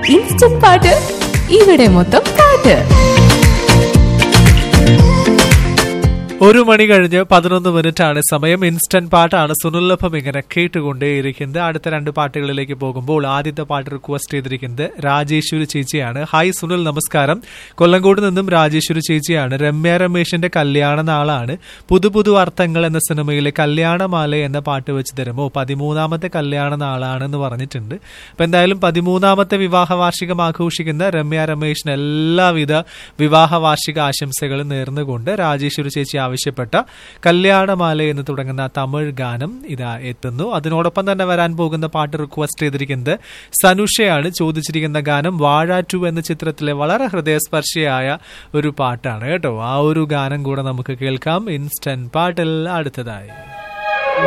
instant പാട്ട് ഇവിടെ മൊത്തം പാട്ട് ഒരു മണി കഴിഞ്ഞ് പതിനൊന്ന് മിനിറ്റ് ആണ് സമയം ഇൻസ്റ്റന്റ് പാട്ടാണ് സുനിലഭം ഇങ്ങനെ കേട്ടുകൊണ്ടേയിരിക്കുന്നത് അടുത്ത രണ്ട് പാട്ടുകളിലേക്ക് പോകുമ്പോൾ ആദ്യത്തെ പാട്ട് റിക്വസ്റ്റ് ചെയ്തിരിക്കുന്നത് രാജേശ്വരി ചേച്ചിയാണ് ഹായ് സുനിൽ നമസ്കാരം കൊല്ലങ്കോട് നിന്നും രാജേശ്വരി ചേച്ചിയാണ് രമ്യ രമേശിന്റെ കല്യാണ നാളാണ് പുതു പുതു അർത്ഥങ്ങൾ എന്ന സിനിമയിലെ കല്യാണമാല എന്ന പാട്ട് വെച്ച് തരുമോ പതിമൂന്നാമത്തെ കല്യാണ നാളാണെന്ന് പറഞ്ഞിട്ടുണ്ട് അപ്പൊ എന്തായാലും പതിമൂന്നാമത്തെ വിവാഹ വാർഷികം ആഘോഷിക്കുന്ന രമ്യ രമേശിന് എല്ലാവിധ വിവാഹ വാർഷിക ആശംസകളും നേർന്നുകൊണ്ട് രാജേശ്വരി ചേച്ചി ആവശ്യപ്പെട്ട കല്യാണമാല എന്ന് തുടങ്ങുന്ന തമിഴ് ഗാനം ഇതാ എത്തുന്നു അതിനോടൊപ്പം തന്നെ വരാൻ പോകുന്ന പാട്ട് റിക്വസ്റ്റ് ചെയ്തിരിക്കുന്നത് സനുഷയാണ് ചോദിച്ചിരിക്കുന്ന ഗാനം വാഴ ടു എന്ന ചിത്രത്തിലെ വളരെ ഹൃദയസ്പർശിയായ ഒരു പാട്ടാണ് കേട്ടോ ആ ഒരു ഗാനം കൂടെ നമുക്ക് കേൾക്കാം ഇൻസ്റ്റന്റ് പാട്ടിൽ അടുത്തതായി